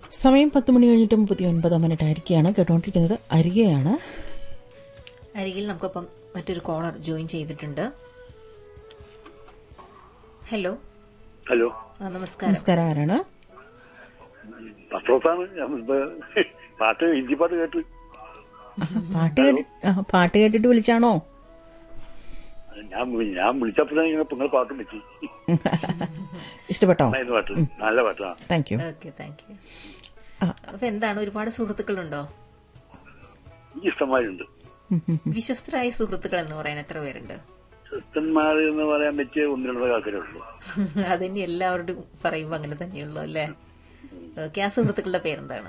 സമയം പത്ത് മണി കഴിഞ്ഞിട്ട് മുപ്പത്തി ഒൻപത് മിനിറ്റ് ആയിരിക്കുകയാണ് കേട്ടുകൊണ്ടിരിക്കുന്നത് അരികെയാണ് അരികിൽ നമുക്കൊപ്പം മറ്റൊരു കോളർ ജോയിൻ ചെയ്തിട്ടുണ്ട് ഹലോ ഹലോ ആ, നമസ്കാരം നമസ്കാരം ആരാണ് പത്രോസാണ് ഞാൻ മുൻപ് പാട്ട് ഹിന്ദി പാട്ട് കേട്ട് പാട്ട് കേട്ടി ആ, പാട്ട് കേട്ടിട്ട് വിളിച്ചാണോ ഞാൻ ഞാൻ വിളിച്ചപ്പോൾ ഇങ്ങനെ നിങ്ങൾ പാട്ടും വെച്ച് ഇഷ്ടപ്പെട്ടോ നന്നായിരുന്നു പാട്ട് നല്ല പാട്ടാണ് thank you okay thank you ആ. അപ്പൊ എന്താണ് ഒരുപാട് സുഹൃത്തുക്കളുണ്ടോ എനിക്ക് ഇഷ്ടമായിട്ടുണ്ട് വിശ്വസ്തരായ സുഹൃത്തുക്കൾ എന്ന് പറയാൻ എത്ര പേരുണ്ട് ക്രിസ്ത്യന്മാർ എന്ന് പറയാൻ പറ്റിയ ഒന്ന് രണ്ട് ആൾക്കാരേ ഉള്ളൂ അതിന് എല്ലാവരോടും പറയുമ്പോ അങ്ങനെ തന്നെയുള്ളൂ അല്ലേ ഓക്കെ ആ സുഹൃത്തുക്കളുടെ പേരെന്താണ്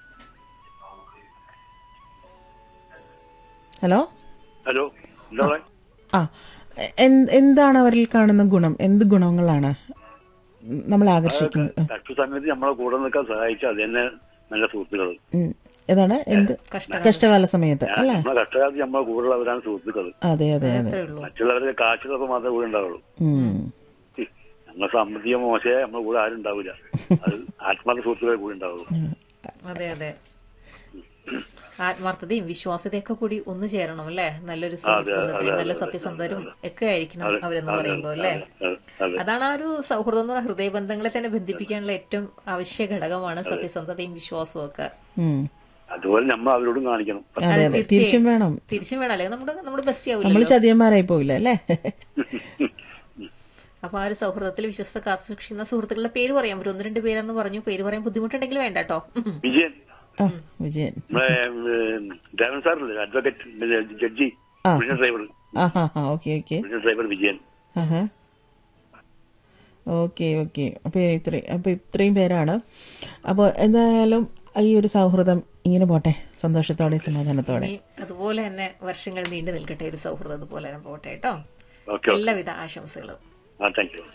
ഹലോ ഹലോ എന്താ പറയാ ആ എന്ത്- എന്താണ് അവരിൽ കാണുന്ന ഗുണം എന്ത് ഗുണങ്ങളാണ് നമ്മളെ ആകർഷിക്കുന്നത് കഷ്ട സമയത്ത് നമ്മളെ കൂടെ നിൽക്കാൻ സഹായിച്ച അത് തന്നെ നല്ല സുഹൃത്തുക്കൾ ഉം. ഏതാണ് എന്ത് കഷ്ടകാലം. കഷ്ടകാല സമയത്ത് അല്ലേ നമ്മളെ കഷ്ടകാലത്ത് നമ്മളെ കൂടെയുള്ളവരാണ് സുഹൃത്തുക്കൾ അതെ അതെ അതെ അത്രേ ഉള്ളൂ മറ്റുള്ളവരുടെ കാശുള്ളപ്പോൾ മാത്രമേ കൂടെ ഉണ്ടാവുള്ളൂ ഉം. നമ്മളെ സാമ്പത്തിക മോശമായ നമ്മളെ കൂടെ ആരും ഉണ്ടാവില്ല അത് ആത്മാർത്ഥ സുഹൃത്തുക്കളെ കൂടെ ഉണ്ടാവുള്ളൂ അതെ അതെ ആത്മാർത്ഥതയും വിശ്വാസ്യതയും ഒക്കെ കൂടി ഒന്നു ചേരണം അല്ലേ നല്ലൊരു സുഹൃത്തുക്കളും നല്ല സത്യസന്ധരും ഒക്കെ ആയിരിക്കണം അവരെന്ന് പറയുമ്പോ അല്ലേ അതെ, അതെ അതാണ് ആ ഒരു സൗഹൃദം എന്ന് പറഞ്ഞ ഹൃദയബന്ധങ്ങളെ തന്നെ ബന്ധിപ്പിക്കാനുള്ള ഏറ്റവും അവശ്യ ഘടകമാണ് സത്യസന്ധതയും വിശ്വാസവും ഒക്കെ ഉം. അതുപോലെ നമ്മൾ അവരോടും കാണിക്കണം അതെ അതെ തിരിച്ചും വേണം തിരിച്ചും വേണം അല്ലെങ്കിൽ നമ്മുടെ നമ്മുടെ ബെസ്റ്റ് നമ്മൾ ആവില്ലല്ലോ ചതിയന്മാരായി പോയില്ല അല്ലേ അപ്പൊ ആ ഒരു സൗഹൃദത്തിൽ വിശ്വസ്ത കാത്തു സൂക്ഷിക്കുന്ന സുഹൃത്തുക്കളുടെ പേര് പറയാൻ പറ്റും ഒന്ന് രണ്ട് പേരെന്ന് പറഞ്ഞു പേര് പറയാൻ ബുദ്ധിമുട്ടുണ്ടെങ്കിൽ വേണ്ട കേട്ടോ വിജയൻ ആ വിജയൻ നമ്മളെ ഡ്രൈവർ സാറില്ലേ അഡ്വക്കേറ്റ് ജഡ്ജി ആ. പുള്ളിയുടെ ഡ്രൈവർ ആ ഹാ ഹാ ഓക്കെ ഓക്കെ പുള്ളിയുടെ ഡ്രൈവർ വിജയൻ ആഹാ ഓക്കെ ഓക്കെ അപ്പോൾ ഇത്രയും അപ്പോൾ ഇത്രയും പേരാണ് അപ്പോൾ എന്തായാലും ഈ ഒരു സൗഹൃദം ഇങ്ങനെ പോട്ടെ സന്തോഷത്തോടെ സമാധാനത്തോടെ ഇനി അതുപോലെ തന്നെ വർഷങ്ങൾ നീണ്ടു നിൽക്കട്ടെ ഒരു സൗഹൃദം അതുപോലെ തന്നെ പോട്ടെ കേട്ടോ ഓക്കെ ഓക്കെ എല്ലാവിധ ആശംസകളും ആ താങ്ക് യു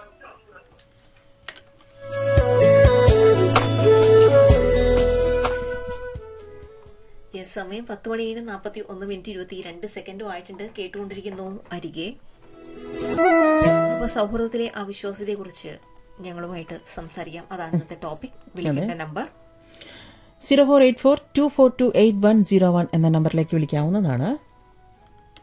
Yes, സമയം പത്ത് മണി കഴിഞ്ഞ് നാൽപ്പത്തി ഒന്ന് മിനിറ്റ് ഇരുപത്തി രണ്ട് സെക്കൻഡും ആയിട്ടുണ്ട് കേട്ടുകൊണ്ടിരിക്കുന്നു അരികെ അപ്പൊ സൗഹൃദത്തിലെ അവിശ്വാസ്യതയെ കുറിച്ച് ഞങ്ങളുമായിട്ട് സംസാരിക്കാം അതാണ് ഇന്നത്തെ ടോപ്പിക് വിളിക്കേണ്ട number zero four eight four two four two eight one zero one എന്ന നമ്പറിലേക്ക് വിളിക്കാവുന്നതാണ്